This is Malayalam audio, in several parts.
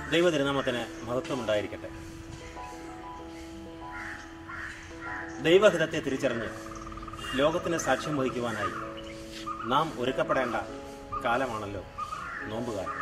ദൈവതിരുനാമത്തിന് മഹത്വമുണ്ടായിരിക്കട്ടെ ദൈവഹിതത്തെ തിരിച്ചറിഞ്ഞ് ലോകത്തിന് സാക്ഷ്യം വഹിക്കുവാനായി നാം ഒരുക്കപ്പെടേണ്ട കാലമാണല്ലോ നോമ്പുകാലം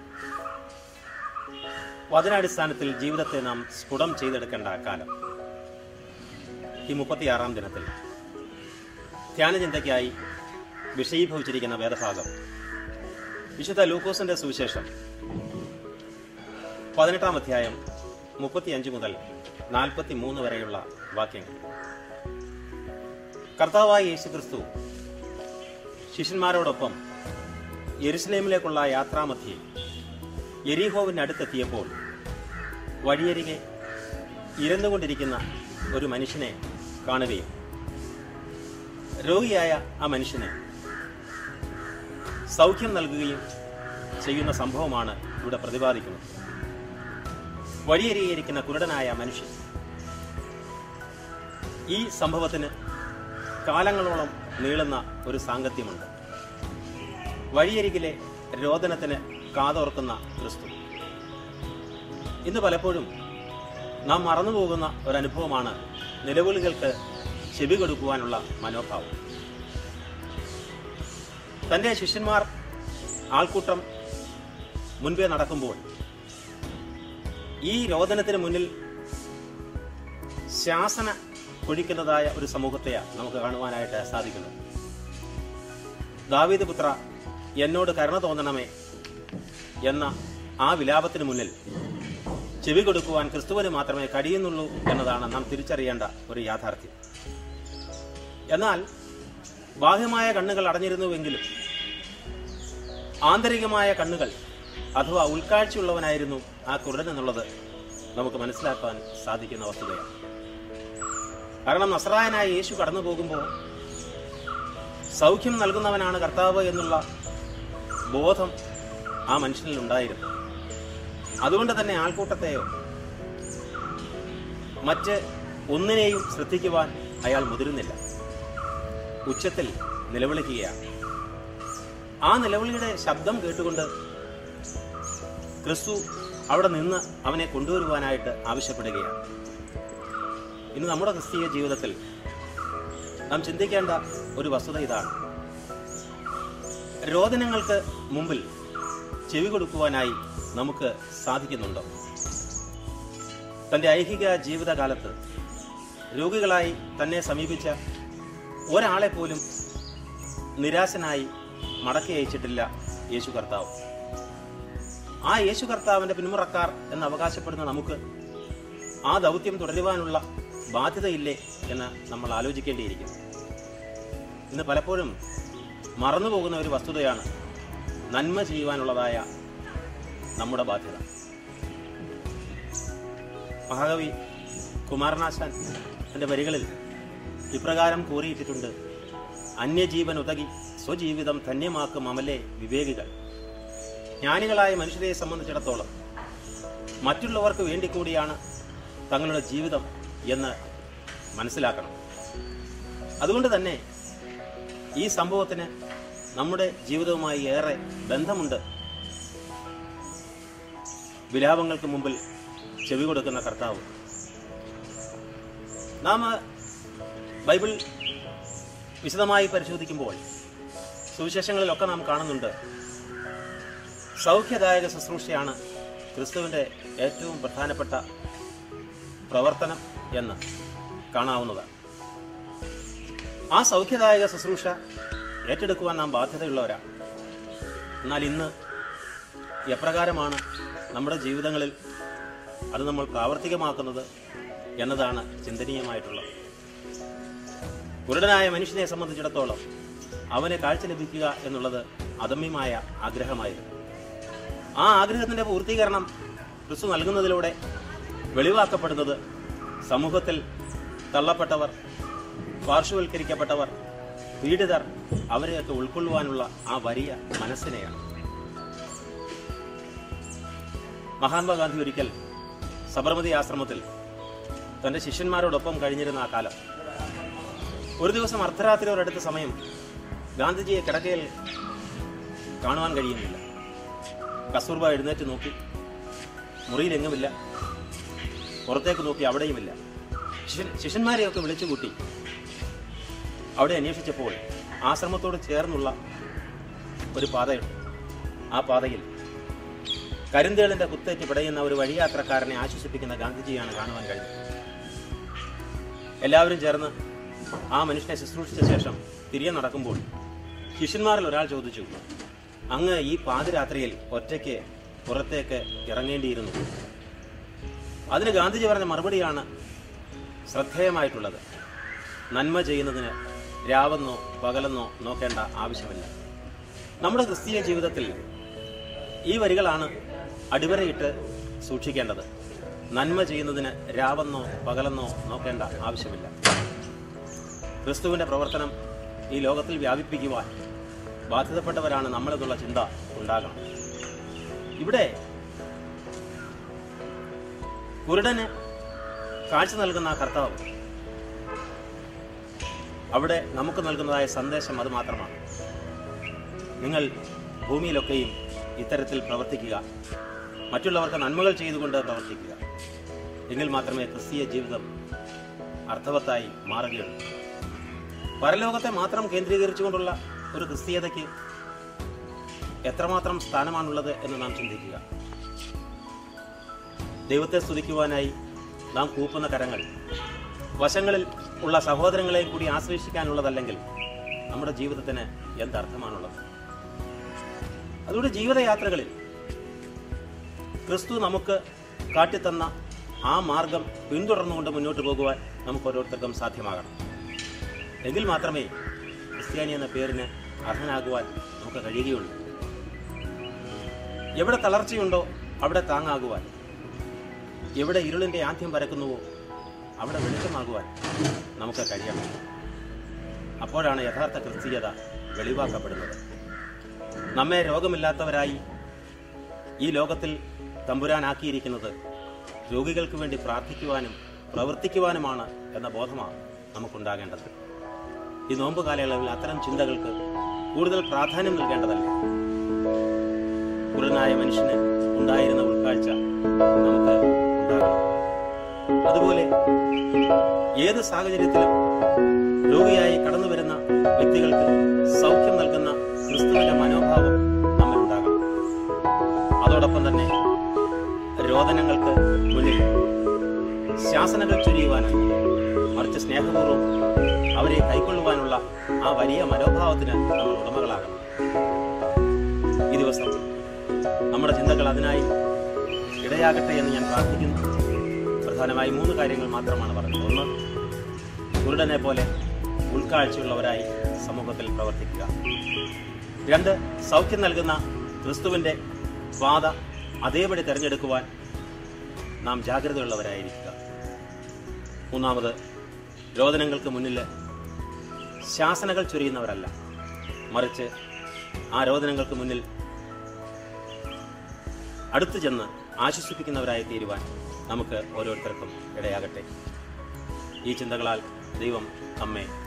വചനാടിസ്ഥാനത്തിൽ ജീവിതത്തെ നാം സ്ഫുടം ചെയ്തെടുക്കേണ്ട കാലം ഈ മുപ്പത്തിയാറാം ദിനത്തിൽ ധ്യാനചിന്തയ്ക്കായി വിഷയീഭവിച്ചിരിക്കുന്ന വേദഭാഗം വിശുദ്ധ ലൂക്കോസിന്റെ സുവിശേഷം പതിനെട്ടാം അധ്യായം മുപ്പത്തിയഞ്ച് മുതൽ നാൽപ്പത്തി മൂന്ന് വരെയുള്ള വാക്യങ്ങൾ കർത്താവായ യേശുക്രിസ്തു ശിഷ്യന്മാരോടൊപ്പം യെരുസലേമിലേക്കുള്ള യാത്രാമധ്യേ എരീഹോവിനടുത്തെത്തിയപ്പോൾ വഴിയരികെ ഇരന്നുകൊണ്ടിരിക്കുന്ന ഒരു മനുഷ്യനെ കാണുകയും രോഗിയായ ആ മനുഷ്യന് സൗഖ്യം നൽകുകയും ചെയ്യുന്ന സംഭവമാണ് ഇവിടെ പ്രതിപാദിക്കുന്നത് വഴിയരികയിരിക്കുന്ന കുരുടനായ മനുഷ്യൻ ഈ സംഭവത്തിന് കാലങ്ങളോളം നീളുന്ന ഒരു സാങ്കത്യമുണ്ട് വഴിയരികിലെ രോദനത്തിന് കാതോർക്കുന്ന ക്രിസ്തു ഇന്ന് പലപ്പോഴും നാം മറന്നുപോകുന്ന ഒരനുഭവമാണ് നിലവിളികൾക്ക് ചെവി കൊടുക്കുവാനുള്ള മനോഭാവം തന്റെ ശിഷ്യന്മാർ ആൾക്കൂട്ടം മുൻപേ നടക്കുമ്പോൾ ഈ രോദനത്തിന് മുന്നിൽ ശാസന കൊഴിക്കുന്നതായ ഒരു സമൂഹത്തെയാണ് നമുക്ക് കാണുവാനായിട്ട് സാധിക്കുന്നത് ദാവീദ് പുത്ര എന്നോട് കരുണ തോന്നണമേ എന്ന ആ വിലാപത്തിന് മുന്നിൽ ചെവി കൊടുക്കുവാൻ ക്രിസ്തുവിന് മാത്രമേ കഴിയുന്നുള്ളൂ എന്നതാണ് നാം തിരിച്ചറിയേണ്ട ഒരു യാഥാർത്ഥ്യം എന്നാൽ ബാഹ്യമായ കണ്ണുകൾ അടഞ്ഞിരുന്നുവെങ്കിലും ആന്തരികമായ കണ്ണുകൾ അഥവാ ഉൾക്കാഴ്ചയുള്ളവനായിരുന്നു ആ കുരുടൻ എന്നുള്ളത് നമുക്ക് മനസ്സിലാക്കാൻ സാധിക്കുന്ന വസ്തുതയാണ് കാരണം നസ്രായനായ യേശു കടന്നു പോകുമ്പോൾ സൗഖ്യം നൽകുന്നവനാണ് കർത്താവ് എന്നുള്ള ബോധം ആ മനുഷ്യനിൽ ഉണ്ടായിരുന്നു അതുകൊണ്ട് തന്നെ ആൾക്കൂട്ടത്തെയോ മറ്റ് ഒന്നിനെയും ശ്രദ്ധിക്കുവാൻ അയാൾ മുതിരുന്നില്ല ഉച്ചത്തിൽ നിലവിളിക്കുകയാണ് ആ നിലവിളിയുടെ ശബ്ദം കേട്ടുകൊണ്ട് ക്രിസ്തു അവിടെ നിന്ന് അവനെ കൊണ്ടുവരുവാനായിട്ട് ആവശ്യപ്പെടുകയാണ് ഇന്ന് നമ്മുടെ ക്രിസ്തീയ ജീവിതത്തിൽ നാം ചിന്തിക്കേണ്ട ഒരു വസ്തുത ഇതാണ് രോദനങ്ങൾക്ക് മുമ്പിൽ ചെവി കൊടുക്കുവാനായി നമുക്ക് സാധിക്കുന്നുണ്ടോ തന്റെ ഐഹിക ജീവിതകാലത്ത് രോഗികളായി തന്നെ സമീപിച്ച ഒരാളെ പോലും നിരാശനായി മടക്കി അയച്ചിട്ടില്ല യേശു കർത്താവ് ആ യേശു കർത്താവിന്റെ പിന്മുറക്കാർ എന്ന് അവകാശപ്പെടുന്ന നമുക്ക് ആ ദൗത്യം തുടരുവാനുള്ള ബാധ്യതയില്ലേ എന്ന് നമ്മൾ ആലോചിക്കേണ്ടിയിരിക്കുന്നു ഇന്ന് പലപ്പോഴും മറന്നുപോകുന്ന ഒരു വസ്തുതയാണ് നന്മ ചെയ്യുവാനുള്ളതായ നമ്മുടെ ബാധ്യത മഹാകവി കുമാരനാശാൻ തന്റെ വരികളിൽ ഇപ്രകാരം കൂറിയിട്ടിട്ടുണ്ട് അന്യജീവൻ ഉതകി സ്വജീവിതം ധന്യമാക്കും അമലെ വിവേകികൾ ജ്ഞാനികളായ മനുഷ്യരെ സംബന്ധിച്ചിടത്തോളം മറ്റുള്ളവർക്ക് വേണ്ടി കൂടിയാണ് തങ്ങളുടെ ജീവിതം എന്ന് മനസ്സിലാക്കണം അതുകൊണ്ട് തന്നെ ഈ സംഭവത്തിന് നമ്മുടെ ജീവിതവുമായി ഏറെ ബന്ധമുണ്ട് വിലാപങ്ങൾക്ക് മുമ്പിൽ ചെവി കൊടുക്കുന്ന കർത്താവ് നാം ബൈബിൾ വിശദമായി പരിശോധിക്കുമ്പോൾ സുവിശേഷങ്ങളിലൊക്കെ നാം കാണുന്നുണ്ട് സൗഖ്യദായക ശുശ്രൂഷയാണ് ക്രിസ്തുവിൻ്റെ ഏറ്റവും പ്രധാനപ്പെട്ട പ്രവർത്തനം എന്ന് കാണാവുന്നതാണ് ആ സൗഖ്യദായക ശുശ്രൂഷ ഏറ്റെടുക്കുവാൻ നാം ബാധ്യതയുള്ളവരാണ് എന്നാൽ ഇന്ന് എപ്രകാരമാണ് നമ്മുടെ ജീവിതങ്ങളിൽ അത് നമ്മൾ പ്രാവർത്തികമാക്കുന്നത് എന്നതാണ് ചിന്തനീയമായിട്ടുള്ളത് കുരുടനായ മനുഷ്യനെ സംബന്ധിച്ചിടത്തോളം അവന് കാഴ്ച ലഭിക്കുക എന്നുള്ളത് അദമ്യമായ ആഗ്രഹമായിരുന്നു ആ ആഗ്രഹത്തിന്റെ പൂർത്തീകരണം ക്രിസ്തു നൽകുന്നതിലൂടെ വെളിവാക്കപ്പെടുന്നത് സമൂഹത്തിൽ തള്ളപ്പെട്ടവർ പാർശ്വവൽക്കരിക്കപ്പെട്ടവർ പീഡിതർ അവരെയൊക്കെ ഉൾക്കൊള്ളുവാനുള്ള ആ വലിയ മനസ്സിനെയാണ് മഹാത്മാഗാന്ധി ഒരിക്കൽ സബർമതി ആശ്രമത്തിൽ തന്റെ ശിഷ്യന്മാരോടൊപ്പം കഴിഞ്ഞിരുന്ന ആ കാലം ഒരു ദിവസം അർദ്ധരാത്രി ഒരടുത്ത സമയം ഗാന്ധിജിയെ കിടക്കയിൽ കാണുവാൻ കഴിയുന്നില്ല കസ്തൂർബ എഴുന്നേറ്റ് നോക്കി മുറിയിലെങ്ങുമില്ല പുറത്തേക്ക് നോക്കി അവിടെയുമില്ല ശിഷ്യൻ ശിഷ്യന്മാരെയൊക്കെ വിളിച്ചുകൂട്ടി അവിടെ അന്വേഷിച്ചപ്പോൾ ആശ്രമത്തോട് ചേർന്നുള്ള ഒരു പാതയുണ്ട് ആ പാതയിൽ കരിന്തേളിന്റെ കുത്തേറ്റ് പിടയുന്ന ഒരു വഴിയാത്രക്കാരനെ ആശ്വസിപ്പിക്കുന്ന ഗാന്ധിജിയാണ് കാണുവാൻ കഴിഞ്ഞത് എല്ലാവരും ചേർന്ന് ആ മനുഷ്യനെ ശുശ്രൂഷിച്ച ശേഷം തിരികെ നടക്കുമ്പോൾ ശിഷ്യന്മാരിൽ ഒരാൾ ചോദിച്ചു അങ്ങ് ഈ പാതിരാത്രിയിൽ ഒറ്റയ്ക്ക് പുറത്തേക്ക് ഇറങ്ങേണ്ടിയിരുന്നു അതിന് ഗാന്ധിജി പറഞ്ഞ മറുപടിയാണ് ശ്രദ്ധേയമായിട്ടുള്ളത് നന്മ ചെയ്യുന്നതിന് രാവെന്നോ പകലെന്നോ നോക്കേണ്ട ആവശ്യമില്ല നമ്മുടെ ക്രിസ്തീയ ജീവിതത്തിൽ ഈ വരികളാണ് അടിവരയിട്ട് സൂക്ഷിക്കേണ്ടത് നന്മ ചെയ്യുന്നതിന് രാവെന്നോ പകലെന്നോ നോക്കേണ്ട ആവശ്യമില്ല ക്രിസ്തുവിന്റെ പ്രവർത്തനം ഈ ലോകത്തിൽ വ്യാപിപ്പിക്കുവാൻ ബാധ്യതപ്പെട്ടവരാണ് നമ്മളെന്നുള്ള ചിന്ത ഉണ്ടാകണം ഇവിടെ കുരുടന് കാഴ്ച നൽകുന്ന ആ കർത്താവ് അവിടെ നമുക്ക് നൽകുന്നതായ സന്ദേശം അത് മാത്രമാണ് നിങ്ങൾ ഭൂമിയിലൊക്കെയും ഇത്തരത്തിൽ പ്രവർത്തിക്കുക മറ്റുള്ളവർക്ക് നന്മകൾ ചെയ്തുകൊണ്ട് പ്രവർത്തിക്കുക എങ്കിൽ മാത്രമേ ക്രിസ്തീയ ജീവിതം അർത്ഥവത്തായി മാറുകയുള്ളൂ പരലോകത്തെ മാത്രം കേന്ദ്രീകരിച്ചുകൊണ്ടുള്ള ഒരു ക്രിസ്തീയതയ്ക്ക് എത്രമാത്രം സ്ഥാനമാണുള്ളത് എന്ന് നാം ചിന്തിക്കുക ദൈവത്തെ സ്തുതിക്കുവാനായി നാം കൂപ്പുന്ന കരങ്ങൾ വശങ്ങളിൽ ഉള്ള സഹോദരങ്ങളെയും കൂടി ആശ്ലേഷിക്കാനുള്ളതല്ലെങ്കിൽ നമ്മുടെ ജീവിതത്തിന് എന്തർത്ഥമാണുള്ളത് അതുകൊണ്ട് ജീവിതയാത്രകളിൽ ക്രിസ്തു നമുക്ക് കാട്ടിത്തന്ന ആ മാർഗം പിന്തുടർന്നുകൊണ്ട് മുന്നോട്ട് പോകുവാൻ നമുക്ക് ഓരോരുത്തർക്കും സാധ്യമാകണം എങ്കിൽ മാത്രമേ ക്രിസ്ത്യാനി എന്ന പേരിന് അർഹനാകുവാൻ നമുക്ക് കഴിയുകയുള്ളൂ എവിടെ തളർച്ചയുണ്ടോ അവിടെ താങ്ങാകുവാൻ എവിടെ ഇരുളിന്റെ ആദ്യം പരക്കുന്നുവോ അവിടെ വെളിച്ചമാകുവാൻ നമുക്ക് കഴിയണം അപ്പോഴാണ് യഥാർത്ഥ ക്രിസ്തീയത വെളിവാക്കപ്പെടുന്നത് നമ്മെ രോഗമില്ലാത്തവരായി ഈ ലോകത്തിൽ തമ്പുരാനാക്കിയിരിക്കുന്നത് രോഗികൾക്ക് വേണ്ടി പ്രാർത്ഥിക്കുവാനും പ്രവർത്തിക്കുവാനുമാണ് എന്ന ബോധമാണ് നമുക്കുണ്ടാകേണ്ടത് ഈ നോമ്പ് കാലയളവിൽ അത്തരം ചിന്തകൾക്ക് കൂടുതൽ പ്രാധാന്യം നൽകേണ്ടതല്ലേ കുരുനായ മനുഷ്യന് ഉണ്ടായിരുന്ന ഉൾക്കാഴ്ച നമുക്ക് ഉണ്ടാകണം അതുപോലെ ഏത് സാഹചര്യത്തിലും രോഗിയായി കടന്നു വരുന്ന വ്യക്തികൾക്ക് സൗഖ്യം നൽകുന്ന ക്രിസ്തുവിന്റെ മനോഭാവം നമ്മിൽ ഉണ്ടാകണം അതോടൊപ്പം തന്നെ രോദനങ്ങൾക്ക് മുന്നിൽ ശാസനകൾ ചൊരിയുവാനായി മറിച്ച് സ്നേഹപൂർവ്വം അവരെ കൈക്കൊള്ളുവാനുള്ള ആ വലിയ മനോഭാവത്തിന് നമ്മൾ ഉടമകളാകണം ഈ ദിവസം നമ്മുടെ ചിന്തകൾ അതിനായി ഇടയാകട്ടെ എന്ന് ഞാൻ പ്രാർത്ഥിക്കുന്നു പ്രധാനമായി മൂന്ന് കാര്യങ്ങൾ മാത്രമാണ് പറഞ്ഞത് ഒന്ന് കുരുടനെ പോലെ ഉൾക്കാഴ്ചയുള്ളവരായി സമൂഹത്തിൽ പ്രവർത്തിക്കുക രണ്ട് സൗഖ്യം നൽകുന്ന ക്രിസ്തുവിന്റെ പാത അതേപടി തിരഞ്ഞെടുക്കുവാൻ നാം ജാഗ്രതയുള്ളവരായിരിക്കുക മൂന്നാമത് രോദനങ്ങൾക്ക് മുന്നിൽ ശാസനകൾ ചൊരിയുന്നവരല്ല മറിച്ച് ആ രോദനങ്ങൾക്ക് മുന്നിൽ അടുത്തു ചെന്ന് ആശ്വസിപ്പിക്കുന്നവരായി തീരുവാൻ നമുക്ക് ഓരോരുത്തർക്കും ഇടയാകട്ടെ ഈ ചിന്തകളാൽ ദൈവം നമ്മെ